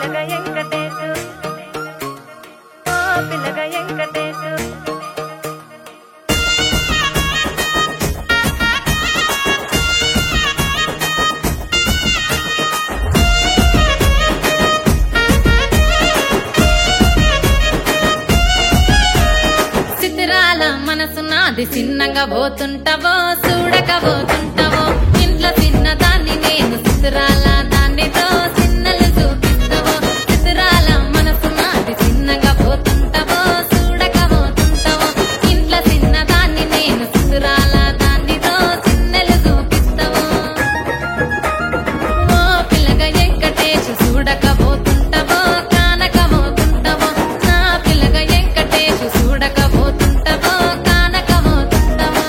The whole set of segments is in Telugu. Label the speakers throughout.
Speaker 1: పిల్లగ వెంకటేశు ఓ పిల్లగ వెంకటేశు
Speaker 2: చిత్రాల మనసు నాది చిన్నగా పోతుంటావో చూడక పోతుంటావో ఇంట్లో చిన్నదాన్ని నేను చిత్రాల దాన్నితో చిన్నలు చూపిస్తావో చిత్రాల మనసు నాది చిన్నగా పోతుంటావో చూడక పోతుంటావో ఇంట్లో చిన్నదాన్ని నేను చిత్రాల దాన్నితో చిన్నలు చూపిస్తావో ఓ పిల్లగా వెంకటేశు చూడక పోతుంటావో కానక పోతుంటావో నా పిల్లగా వెంకటేశు చూడక పోతుంటావో కానక పోతుంటావో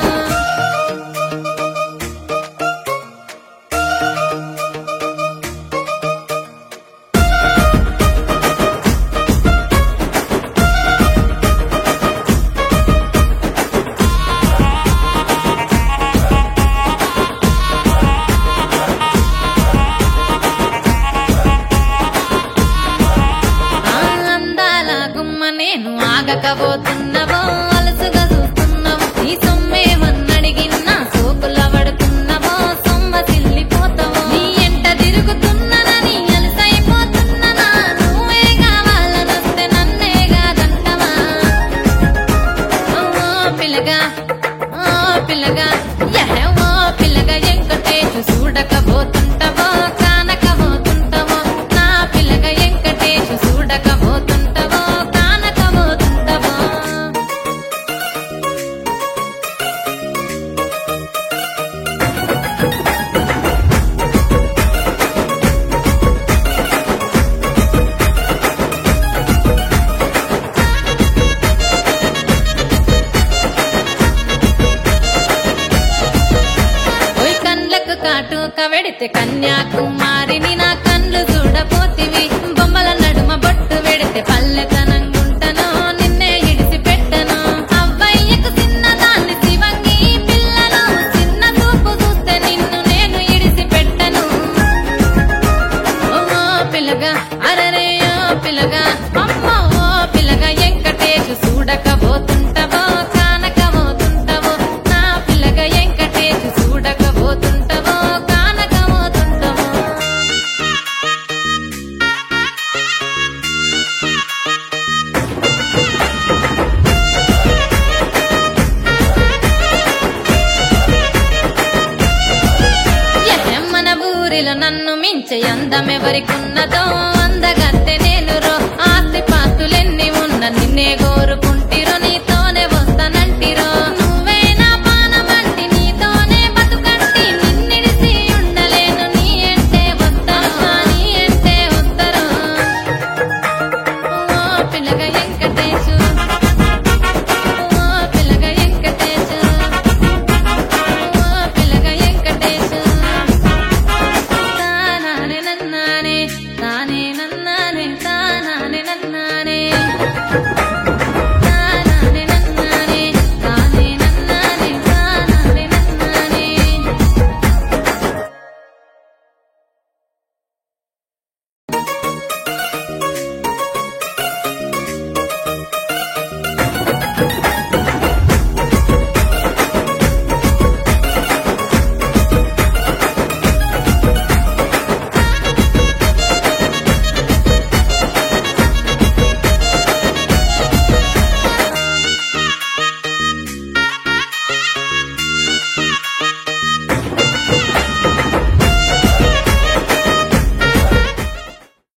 Speaker 2: ఆ అందాల గుమ్మ నేను ఆగకపోతున్నవో అలసుగా చూస్తున్నావు నీ సొమ్మేమన్నడిగిన్నా సోకుల పడుతున్నవో సొమ్మ సిల్లిపోతావో నీ ఎంట తిరుగుతున్నానని అలసైపోతున్నానా నువ్వే కావాలనొస్తే నన్నే కాదంటవా ఓ పిల్లగా ఓ పిల్లగా యహ ఓ పిల్లగా వెంకటేశు చూడకపోతుంటావో కానకపోతుంటావో నా పిల్లగా వెంకటేశు చూడకపోతుంటావో కానకపోతుంటావో ఓయ్ కండ్లకు కాటుక వెడితే కన్యాకుమారిని నా కండ్లు చూడపోతివి బొమ్మల నడుమ బొట్టు వెడితే పల్లెతనంగుంటను నిన్నే ఇడిసి పెట్టను అవ్వయ్యకు చిన్నదాన్ని శివంగి పిల్లను చిన్న చూపు చూస్తే నిన్ను నేను ఇడిసి పెట్టను ఓ పిల్లగా అరరే ఓ పిల్లగా అమ్మ ఓ పిల్లగా వెంకటేశు చూడకపోతుంటావో కానకపోతుంటావో నా పిల్లగా వెంకటేశు చూడకపోతుంటావో కానకపోతుంటావో ఎహెం మన ఊరిలో నన్ను మించే అందమెవరికున్నదో